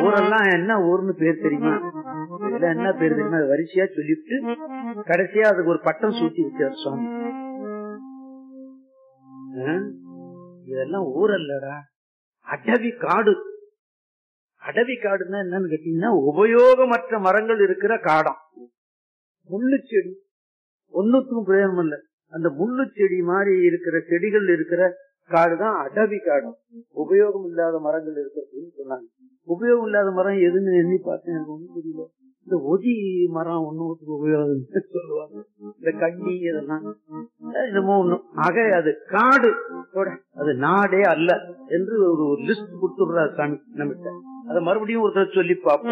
ஊரெல்லாம் என்ன ஊர்னு பேர் தெரியுமா இதெல்லாம் என்ன பேர் தெரியுமா அது வரிசையா சொல்லிட்டு கடைசியா அதுக்கு ஒரு பட்டம் சூட்டி வச்சார் சுவாமி ஆ? இதெல்லாம் ஊரல்லடா அடவி காடு அடவி காடுன்னா என்னன்னு கேட்டீங்கன்னா உபயோகமற்ற மரங்கள் இருக்கிற காடம் முள்ளு செடி ஒன்னுக்கும் பிரயோஜனம் இல்ல அந்த முள்ளு செடி மாதிரி இருக்கிற செடிகள் இருக்கிற காடுதான் அடவி காடு உபயோகம் இல்லாத மரங்கள் இருக்கிறதுன்னு சொன்னாங்க உபயோகம் இல்லாத மரம் எதுன்னு எண்ணி பார்த்தேன் எனக்கு ஒண்ணும் புரியல இந்த ஒதி மரம் ஒண்ணுக்கு உபயோகம் சொல்லுவாங்க இந்த கண்ணி இதெல்லாம் என்னமோ ஒண்ணு ஆக அது காடு கூட அது நாடே அல்ல என்று ஒரு லிஸ்ட் கொடுத்துடுறாரு சாமி நம்மகிட்ட அதை மறுபடியும் ஒருத்தர் சொல்லி பார்ப்போம்